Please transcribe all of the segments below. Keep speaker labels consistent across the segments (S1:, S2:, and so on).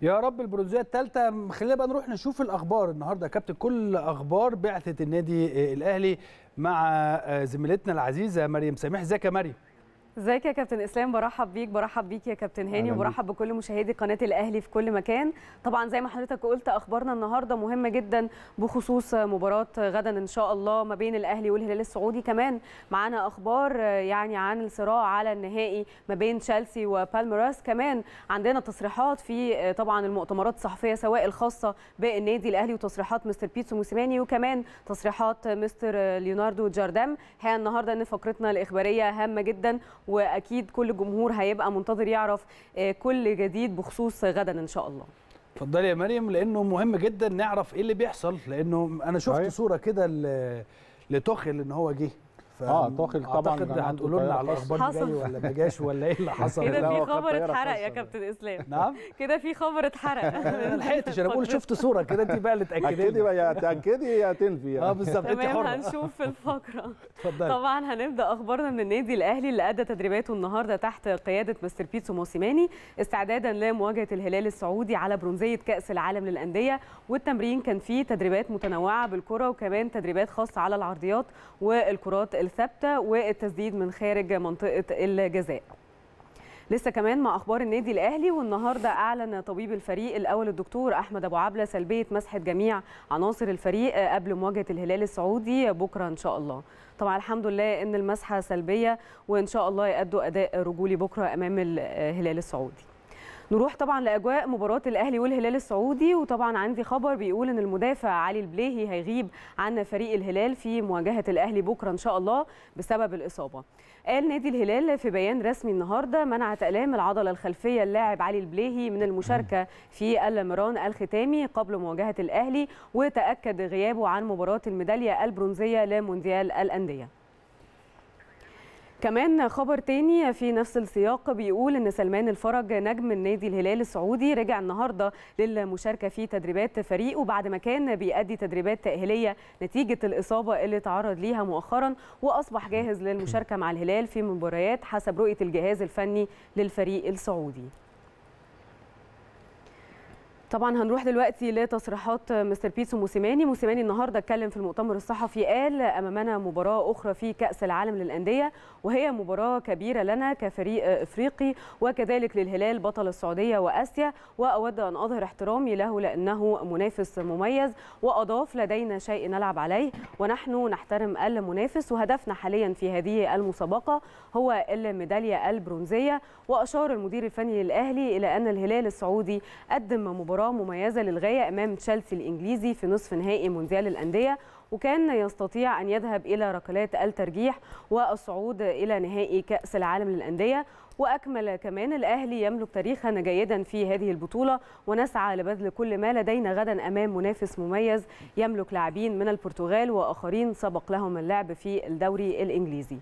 S1: يا رب البرونزيه الثالثه خلينا بقى نروح نشوف الاخبار النهارده يا كابتن كل اخبار بعثه النادي الاهلي مع زميلتنا العزيزه مريم سامح ازيك يا مريم
S2: ازيك يا كابتن اسلام برحب بيك برحب بيك يا كابتن هاني وبرحب بكل مشاهدي قناه الاهلي في كل مكان طبعا زي ما حضرتك قلت اخبارنا النهارده مهمه جدا بخصوص مباراه غدا ان شاء الله ما بين الاهلي والهلال السعودي كمان معانا اخبار يعني عن الصراع على النهائي ما بين تشيلسي وبالميراس كمان عندنا تصريحات في طبعا المؤتمرات الصحفيه سواء الخاصه بالنادي الاهلي وتصريحات مستر بيتسو موسيماني وكمان تصريحات مستر ليوناردو جاردام هي النهارده ان فقرتنا الاخباريه هامه جدا واكيد كل الجمهور هيبقى منتظر يعرف كل جديد بخصوص غدا ان شاء الله
S1: اتفضلي يا مريم لانه مهم جدا نعرف ايه اللي بيحصل لانه انا شفت
S3: صحيح.
S1: صوره كده لتوخل ان هو جه
S3: اه توخل طبعا
S1: اعتقد
S3: كان عنده
S1: هتقولوا لنا على
S3: طيارة
S1: الاخبار دي
S2: حصل.
S1: جاي ولا ما جاش ولا ايه اللي حصل
S2: كده
S3: لا،
S2: في
S3: هو خد
S2: خبر
S3: طيارة
S2: اتحرق يا
S3: خاصة.
S2: كابتن اسلام
S1: نعم
S2: كده في خبر اتحرق
S1: ما لحقتش انا بقول شفت صوره كده انت بقى اللي
S3: اكدي
S1: تاكدي
S3: بقى يا تاكدي يا تنفي
S1: اه
S3: يعني.
S1: بالظبط انت
S2: تمام
S1: حره
S2: هنشوف في الفقره
S1: اتفضلي
S2: طبعا هنبدا اخبارنا من النادي الاهلي اللي ادى تدريباته النهارده تحت قياده مستر بيتسو موسيماني استعدادا لمواجهه الهلال السعودي على برونزيه كاس العالم للانديه والتمرين كان فيه تدريبات متنوعه بالكره وكمان تدريبات خاصه على العرضيات والكرات الثابته والتسديد من خارج منطقه الجزاء لسه كمان مع اخبار النادي الاهلي والنهارده اعلن طبيب الفريق الاول الدكتور احمد ابو عبله سلبيه مسحه جميع عناصر الفريق قبل مواجهه الهلال السعودي بكره ان شاء الله طبعا الحمد لله ان المسحه سلبيه وان شاء الله يادوا اداء رجولي بكره امام الهلال السعودي نروح طبعا لاجواء مباراه الاهلي والهلال السعودي وطبعا عندي خبر بيقول ان المدافع علي البليهي هيغيب عن فريق الهلال في مواجهه الاهلي بكره ان شاء الله بسبب الاصابه قال نادي الهلال في بيان رسمي النهارده منعت الام العضله الخلفيه اللاعب علي البليهي من المشاركه في المران الختامي قبل مواجهه الاهلي وتاكد غيابه عن مباراه الميداليه البرونزيه لمونديال الانديه كمان خبر تاني في نفس السياق بيقول ان سلمان الفرج نجم النادي الهلال السعودي رجع النهارده للمشاركه في تدريبات فريقه بعد ما كان بيأدي تدريبات تأهيليه نتيجه الاصابه اللي تعرض ليها مؤخرا واصبح جاهز للمشاركه مع الهلال في مباريات حسب رؤيه الجهاز الفني للفريق السعودي طبعا هنروح دلوقتي لتصريحات مستر بيتسو موسيماني موسيماني النهارده اتكلم في المؤتمر الصحفي قال امامنا مباراه اخرى في كاس العالم للانديه وهي مباراه كبيره لنا كفريق افريقي وكذلك للهلال بطل السعوديه واسيا واود ان اظهر احترامي له لانه منافس مميز واضاف لدينا شيء نلعب عليه ونحن نحترم المنافس وهدفنا حاليا في هذه المسابقه هو الميداليه البرونزيه واشار المدير الفني للاهلي الى ان الهلال السعودي قدم مباراه مميزه للغايه امام تشيلسي الانجليزي في نصف نهائي مونديال الانديه وكان يستطيع ان يذهب الى ركلات الترجيح والصعود الى نهائي كاس العالم للانديه واكمل كمان الاهلي يملك تاريخا جيدا في هذه البطوله ونسعى لبذل كل ما لدينا غدا امام منافس مميز يملك لاعبين من البرتغال واخرين سبق لهم اللعب في الدوري الانجليزي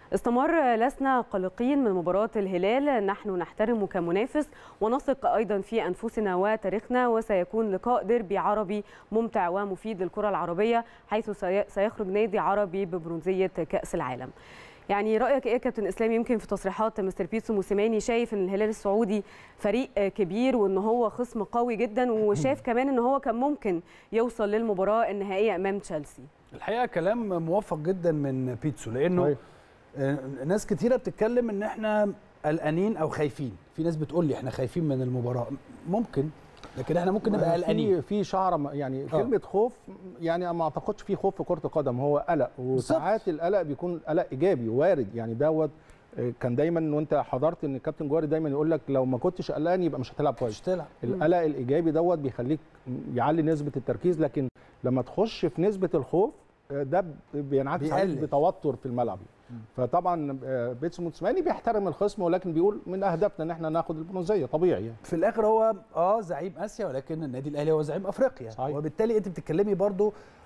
S2: استمر لسنا قلقين من مباراة الهلال نحن نحترم كمنافس ونثق أيضا في أنفسنا وتاريخنا وسيكون لقاء ديربي عربي ممتع ومفيد للكرة العربية حيث سيخرج نادي عربي ببرونزية كأس العالم يعني رايك ايه يا كابتن اسلام يمكن في تصريحات مستر بيتسو موسيماني شايف ان الهلال السعودي فريق كبير وان هو خصم قوي جدا وشايف كمان ان هو كان ممكن يوصل للمباراه النهائيه امام تشيلسي
S1: الحقيقه كلام موفق جدا من بيتسو لانه
S3: صحيح.
S1: آه، ناس كتيره بتتكلم ان احنا قلقانين او خايفين في ناس بتقول لي احنا خايفين من المباراه ممكن لكن احنا ممكن نبقى قلقانين
S3: في في شعره م- يعني كلمه خوف يعني ما اعتقدش في خوف في كره القدم هو قلق وساعات القلق بيكون قلق ايجابي وارد يعني دوت آه، كان دايما وانت حضرت ان الكابتن جوهري دايما يقول لك لو ما كنتش قلقان يبقى مش هتلعب
S1: مش
S3: كويس
S1: تلعب
S3: القلق الايجابي دوت بيخليك يعلي نسبه التركيز لكن لما تخش في نسبه الخوف آه، ده ب- بينعكس عليك
S1: بيقلل.
S3: بتوتر في الملعب فطبعا آه، بيتسو موتسماني بيحترم الخصم ولكن بيقول من اهدافنا ان احنا ناخد البرونزيه طبيعي يعني
S1: في الاخر هو اه زعيم اسيا ولكن النادي الاهلي هو زعيم افريقيا
S3: صحيح.
S1: وبالتالي انت بتتكلمي برضو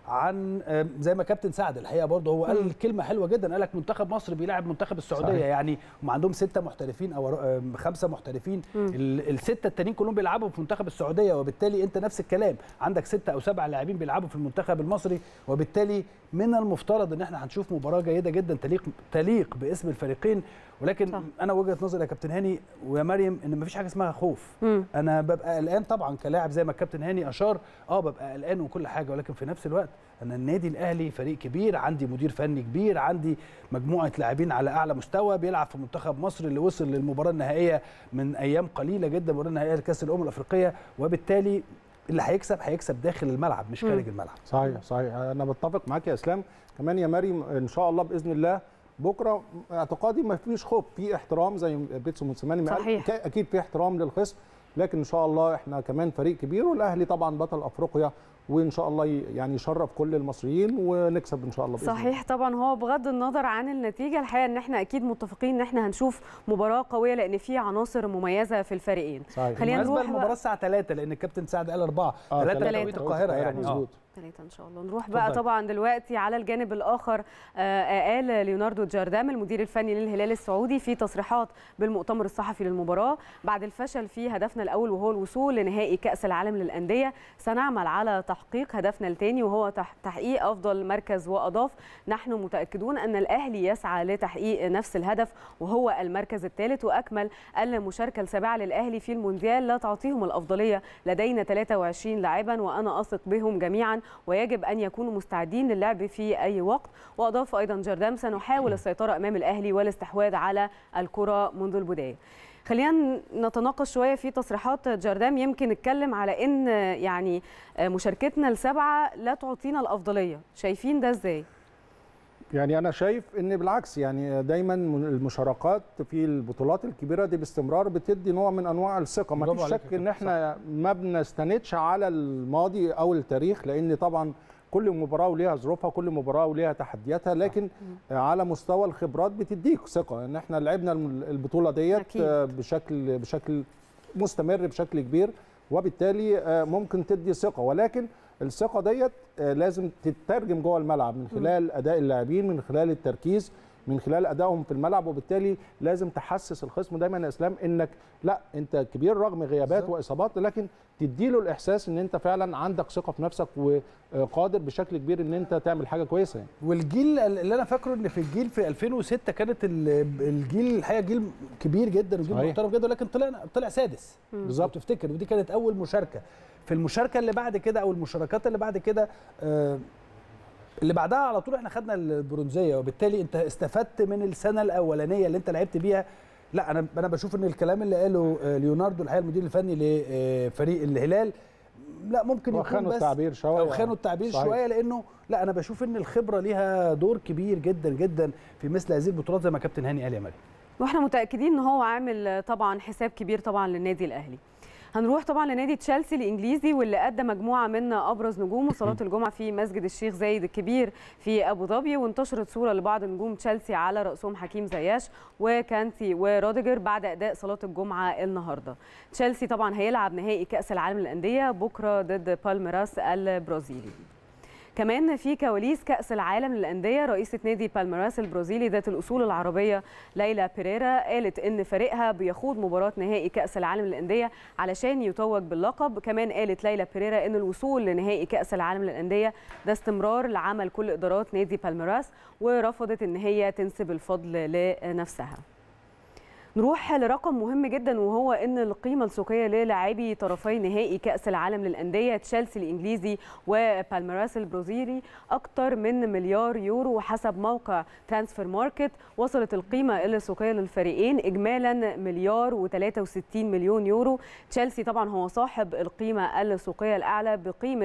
S1: عن آم، زي ما كابتن سعد الحقيقه برضه هو قال كلمه حلوه جدا قال لك منتخب مصر بيلاعب منتخب السعوديه
S3: صحيح.
S1: يعني هم عندهم سته محترفين او آم، خمسه محترفين ال- السته التانيين كلهم بيلعبوا في منتخب السعوديه وبالتالي انت نفس الكلام عندك سته او سبعه لاعبين بيلعبوا في المنتخب المصري وبالتالي من المفترض ان احنا هنشوف مباراه جيده جدا تليق تليق باسم الفريقين ولكن
S2: صح.
S1: انا وجهه نظري يا كابتن هاني ويا مريم ان مفيش حاجه اسمها خوف
S2: مم.
S1: انا ببقى قلقان طبعا كلاعب زي ما الكابتن هاني اشار اه ببقى قلقان وكل حاجه ولكن في نفس الوقت انا النادي الاهلي فريق كبير عندي مدير فني كبير عندي مجموعه لاعبين على اعلى مستوى بيلعب في منتخب مصر اللي وصل للمباراه النهائيه من ايام قليله جدا المباراه النهائيه لكاس الامم الافريقيه وبالتالي اللي هيكسب هيكسب داخل الملعب مش خارج الملعب
S3: صحيح صحيح انا بتفق معاك يا اسلام كمان يا مريم ان شاء الله باذن الله بكره اعتقادي ما فيش خوف في احترام زي بيتسو موسيماني ما قال.
S2: صحيح.
S3: ك- اكيد في احترام للخصم لكن ان شاء الله احنا كمان فريق كبير والاهلي طبعا بطل افريقيا وان شاء الله ي- يعني يشرف كل المصريين ونكسب ان شاء الله بإذن الله.
S2: صحيح طبعا هو بغض النظر عن النتيجه الحقيقه ان احنا اكيد متفقين ان احنا هنشوف مباراه قويه لان في عناصر مميزه في الفريقين
S3: صحيح
S2: خلينا
S1: بالنسبه
S2: نروح
S1: للمباراه
S2: بقى-
S1: الساعه 3 لان الكابتن سعد قال 4
S3: آه،
S1: 3
S3: تلاتة.
S1: توقيت القاهره يعني اه
S3: مظبوط
S2: ثلاثة إن شاء الله نروح بقى
S1: اتفضل.
S2: طبعا دلوقتي على الجانب الآخر آه، قال ليوناردو جاردام المدير الفني للهلال السعودي في تصريحات بالمؤتمر الصحفي للمباراة بعد الفشل في هدفنا الأول وهو الوصول لنهائي كأس العالم للأندية سنعمل على تحقيق هدفنا الثاني وهو تح- تحقيق أفضل مركز وأضاف نحن متأكدون أن الأهلي يسعى لتحقيق نفس الهدف وهو المركز الثالث وأكمل أن المشاركة السابعة للأهلي في المونديال لا تعطيهم الأفضلية لدينا 23 لاعبا وأنا أثق بهم جميعا ويجب أن يكونوا مستعدين للعب في أي وقت وأضاف أيضا جردام سنحاول السيطرة أمام الأهلي والاستحواذ على الكرة منذ البداية خلينا نتناقش شويه في تصريحات جردام يمكن نتكلم على ان يعني مشاركتنا السبعه لا تعطينا الافضليه شايفين ده ازاي
S3: يعني انا شايف ان بالعكس يعني دايما المشاركات في البطولات الكبيره دي باستمرار بتدي نوع من انواع الثقه ما
S1: برافو
S3: فيش
S1: عليك
S3: شك
S1: يا
S3: ان
S1: كابتن،
S3: احنا ما بنستندش على الماضي او التاريخ لان طبعا كل مباراه وليها ظروفها كل مباراه وليها تحدياتها لكن على مستوى الخبرات بتديك ثقه ان احنا لعبنا البطوله ديت
S2: أكيد.
S3: بشكل بشكل مستمر بشكل كبير وبالتالي آه، ممكن تدي ثقه ولكن الثقه ديت آه، لازم تترجم جوه الملعب من خلال اداء اللاعبين من خلال التركيز من خلال ادائهم في الملعب وبالتالي لازم تحسس الخصم دايما يا اسلام انك لا انت كبير رغم غيابات
S1: بالظبط.
S3: واصابات لكن تديله الاحساس ان انت فعلا عندك ثقه في نفسك وقادر بشكل كبير ان انت تعمل حاجه كويسه يعني.
S1: والجيل اللي انا فاكره ان في الجيل في 2006 كانت ال- الجيل الحقيقه جيل كبير جدا وجيل
S3: صحيح.
S1: محترم جدا ولكن طلع طلع سادس
S3: بالظبط.
S1: تفتكر ودي كانت اول مشاركه في المشاركه اللي بعد كده او المشاركات اللي بعد كده آه، اللي بعدها على طول احنا خدنا البرونزيه وبالتالي انت استفدت من السنه الاولانيه اللي انت لعبت بيها لا انا انا بشوف ان الكلام اللي قاله آه، ليوناردو الحقيقه المدير الفني لفريق الهلال لا ممكن يكون
S3: وخانوا
S1: بس
S3: التعبير شويه
S1: او خانوا التعبير
S3: صحيح.
S1: شويه لانه لا انا بشوف ان الخبره ليها دور كبير جدا جدا في مثل هذه البطولات زي ما كابتن هاني قال يا مريم
S2: واحنا متاكدين ان هو عامل طبعا حساب كبير طبعا للنادي الاهلي هنروح طبعا لنادي تشيلسي الانجليزي واللي ادى مجموعه من ابرز نجومه صلاه الجمعه في مسجد الشيخ زايد الكبير في ابو ظبي وانتشرت صوره لبعض نجوم تشيلسي على راسهم حكيم زياش وكانتي وروديجر بعد اداء صلاه الجمعه النهارده تشيلسي طبعا هيلعب نهائي كاس العالم للانديه بكره ضد بالميراس البرازيلي كمان في كواليس كأس العالم للأندية رئيسة نادي بالميراس البرازيلي ذات الأصول العربية ليلى بيريرا قالت إن فريقها بيخوض مباراة نهائي كأس العالم للأندية علشان يتوج باللقب كمان قالت ليلى بيريرا إن الوصول لنهائي كأس العالم للأندية ده استمرار لعمل كل إدارات نادي بالميراس ورفضت إن هي تنسب الفضل لنفسها نروح لرقم مهم جدا وهو ان القيمه السوقيه للاعبي طرفي نهائي كاس العالم للانديه تشيلسي الانجليزي وبالميراس البرازيلي اكثر من مليار يورو حسب موقع ترانسفير ماركت وصلت القيمه السوقيه للفريقين اجمالا مليار و63 مليون يورو تشيلسي طبعا هو صاحب القيمه السوقيه الاعلى بقيمه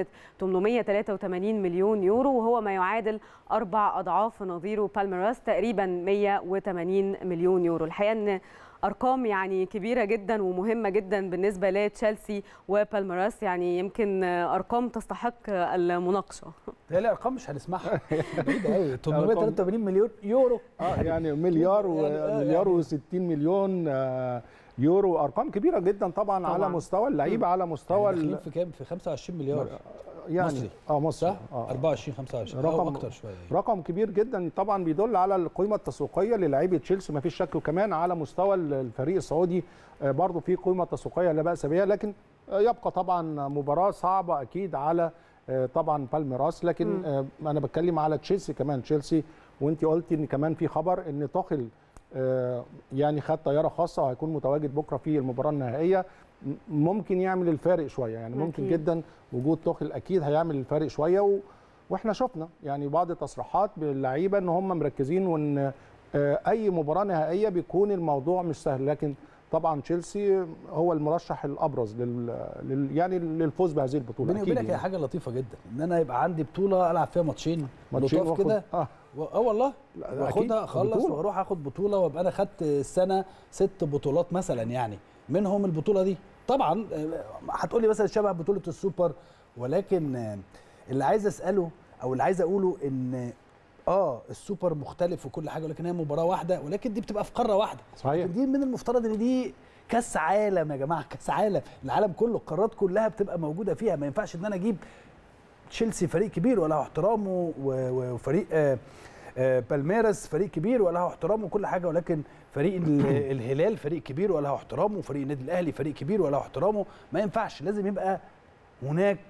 S2: 883 مليون يورو وهو ما يعادل اربع اضعاف نظيره بالميراس تقريبا 180 مليون يورو الحقيقه ان ارقام يعني كبيره جدا ومهمه جدا بالنسبه لتشيلسي وبالميراس يعني يمكن ارقام تستحق المناقشه
S1: هي الارقام مش هنسمعها بعيده قوي 883 مليون يورو
S3: اه يعني مليار و
S1: يعني- آه،
S3: مليار و60 مليون آه، يورو ارقام كبيره جدا طبعا,
S2: طبعاً.
S3: على مستوى اللعيبه على مستوى
S1: داخلين
S3: ال-
S1: في كام في 25 مليار
S3: يعني
S1: مصري.
S3: اه مصري
S1: صح؟
S3: آه.
S1: 24 25
S3: رقم-
S1: او اكتر شويه
S3: رقم كبير جدا طبعا بيدل على القيمه التسويقيه للاعيبه تشيلسي ما فيش شك وكمان على مستوى الفريق السعودي آه، برضه في قيمه تسويقيه لا باس بها لكن آه، يبقى طبعا مباراه صعبه اكيد على آه، طبعا بالميراس لكن آه، انا بتكلم على تشيلسي كمان تشيلسي وانت قلتي ان كمان في خبر ان توخل آه، يعني خد طياره خاصه وهيكون متواجد بكره في المباراه النهائيه م- ممكن يعمل الفارق شويه يعني ممكن
S2: أكيد.
S3: جدا وجود توخل اكيد هيعمل الفارق شويه و واحنا شفنا يعني بعض التصريحات باللعيبه ان هم مركزين وان آه، اي مباراه نهائيه بيكون الموضوع مش سهل لكن طبعا تشيلسي هو المرشح الابرز لل, لل... يعني للفوز بهذه البطوله
S1: بيني
S3: اكيد
S1: وبينك هي
S3: يعني.
S1: حاجه لطيفه جدا ان انا يبقى عندي بطوله العب فيها ماتشين
S3: ماتشين
S1: لطاف
S3: وآخد-
S1: كده
S3: اه
S1: و- اه والله
S3: لا، ده
S1: واخدها
S3: أكيد.
S1: اخلص
S3: بطولة.
S1: واروح اخد بطوله وابقى انا خدت السنه ست بطولات مثلا يعني منهم البطوله دي طبعا آه، هتقولي مثلا شبه بطوله السوبر ولكن آه، اللي عايز اساله او اللي عايز اقوله ان اه السوبر مختلف وكل حاجه ولكن هي مباراه واحده ولكن دي بتبقى في قاره واحده
S3: صحيح.
S1: لكن دي من المفترض ان دي كاس عالم يا جماعه كاس عالم العالم كله القارات كلها بتبقى موجوده فيها ما ينفعش ان انا اجيب تشيلسي فريق كبير وله احترامه و- و- وفريق آه، آه، بالميراس فريق كبير وله احترامه وكل حاجه ولكن فريق ال- الهلال فريق كبير وله احترامه وفريق النادي الاهلي فريق كبير وله احترامه ما ينفعش لازم يبقى هناك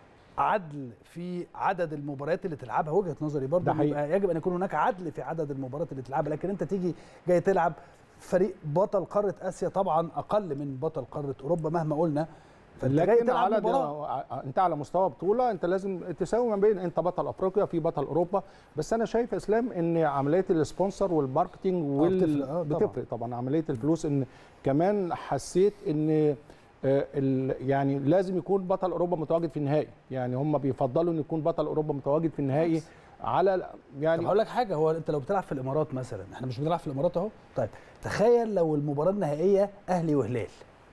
S1: عدل في عدد المباريات اللي تلعبها وجهه نظري برضه
S3: ده
S1: إن
S3: حقيقي.
S1: يبقى- يجب ان يكون هناك عدل في عدد المباريات اللي تلعبها لكن انت تيجي جاي تلعب فريق بطل قاره اسيا طبعا اقل من بطل قاره اوروبا مهما قلنا فانت جاي
S3: لكن
S1: تلعب
S3: على
S1: مباراه
S3: ده انت على مستوى بطوله انت لازم تساوي ما بين انت بطل افريقيا في بطل اوروبا بس انا شايف يا اسلام ان عمليه السبونسر والماركتنج وال...
S1: بتفرق، آه، طبعاً.
S3: بتفرق طبعا عمليه الفلوس ان كمان حسيت ان آه، ال- يعني لازم يكون بطل اوروبا متواجد في النهائي يعني هم بيفضلوا ان يكون بطل اوروبا متواجد في النهائي على
S1: طب
S3: يعني
S1: هقول لك حاجه هو انت لو بتلعب في الامارات مثلا احنا مش بنلعب في الامارات اهو طيب تخيل لو المباراه النهائيه اهلي وهلال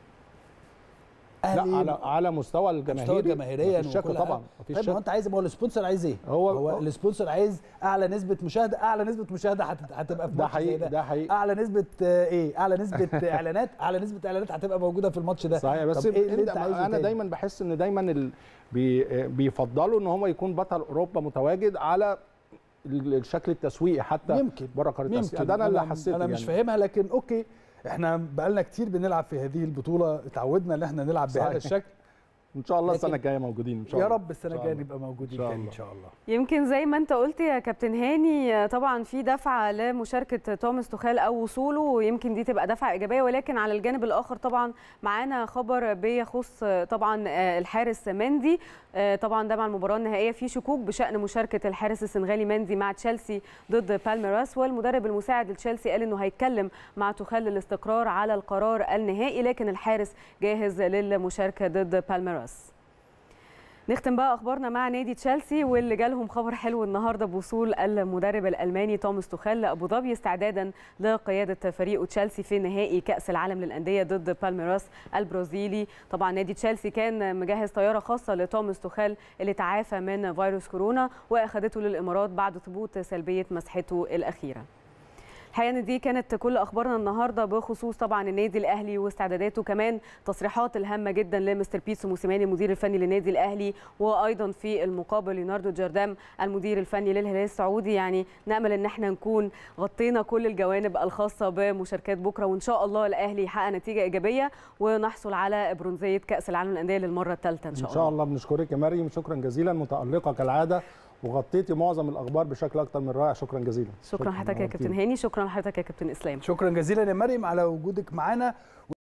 S3: لا على على مستوى الجماهيري
S1: مستوى جماهيريا
S3: مفيش شك
S1: وكل
S3: طبعا
S1: حاجة.
S3: مفيش
S1: طيب ما هو
S3: شك
S1: انت عايز ما هو السبونسر عايز ايه؟
S3: هو-
S1: هو السبونسر عايز اعلى نسبه مشاهده اعلى نسبه مشاهده هت- هتبقى في
S3: ده
S1: ماتش زي
S3: حقيقي ده حقيقي
S1: اعلى نسبه آه، ايه؟ اعلى نسبه اعلانات اعلى نسبه اعلانات هتبقى موجوده في الماتش ده
S3: صحيح بس
S1: طب ايه اللي
S3: انت
S1: انت عايزه
S3: انا
S1: تاني؟
S3: دايما بحس ان دايما ال... بي... بيفضلوا ان هو يكون بطل اوروبا متواجد على ال- الشكل التسويقي حتى
S1: يمكن
S3: بره قاره اسيا
S1: يمكن
S3: ده انا اللي حسيته
S1: انا
S3: يعني.
S1: مش فاهمها لكن اوكي احنا بقالنا كتير بنلعب في هذه البطوله اتعودنا ان احنا نلعب بهذا
S3: صحيح.
S1: الشكل
S3: ان شاء الله السنه
S1: لكن-
S3: الجايه موجودين ان شاء
S1: يا
S3: الله
S1: رب السنه
S3: إن شاء
S1: الجايه
S3: الله.
S1: نبقى موجودين
S3: إن شاء
S1: تاني ان
S3: الله.
S1: شاء الله
S2: يمكن زي ما انت قلت يا كابتن هاني طبعا في دفعه لمشاركه توماس توخيل او وصوله ويمكن دي تبقى دفعه ايجابيه ولكن على الجانب الاخر طبعا معانا خبر بيخص طبعا الحارس مندي طبعا ده مع المباراه النهائيه في شكوك بشان مشاركه الحارس السنغالي مندي مع تشيلسي ضد بالميراس والمدرب المساعد لتشيلسي قال انه هيتكلم مع توخيل للاستقرار على القرار النهائي لكن الحارس جاهز للمشاركه ضد بالميراس نختم بقى اخبارنا مع نادي تشيلسي واللي جالهم خبر حلو النهارده بوصول المدرب الالماني توماس توخيل لابو ظبي استعدادا لقياده فريقه تشيلسي في نهائي كاس العالم للانديه ضد بالميراس البرازيلي طبعا نادي تشيلسي كان مجهز طياره خاصه لتوماس توخيل اللي تعافى من فيروس كورونا واخذته للامارات بعد ثبوت سلبيه مسحته الاخيره الحقيقه ان دي كانت كل اخبارنا النهارده بخصوص طبعا النادي الاهلي واستعداداته كمان تصريحات الهامه جدا لمستر بيتسو موسيماني المدير الفني للنادي الاهلي وايضا في المقابل ليوناردو جاردام المدير الفني للهلال السعودي يعني نامل ان احنا نكون غطينا كل الجوانب الخاصه بمشاركات بكره وان شاء الله الاهلي يحقق نتيجه ايجابيه ونحصل على برونزيه كاس العالم للانديه للمره الثالثه ان شاء
S3: ان
S2: الله
S3: شاء الله بنشكرك يا مريم شكرا جزيلا متالقه كالعاده وغطيتي معظم الاخبار بشكل اكتر من رائع شكرا جزيلا
S2: شكرا لحضرتك يا كابتن هاني شكرا لحضرتك يا كابتن اسلام
S1: شكرا جزيلا يا مريم على وجودك معانا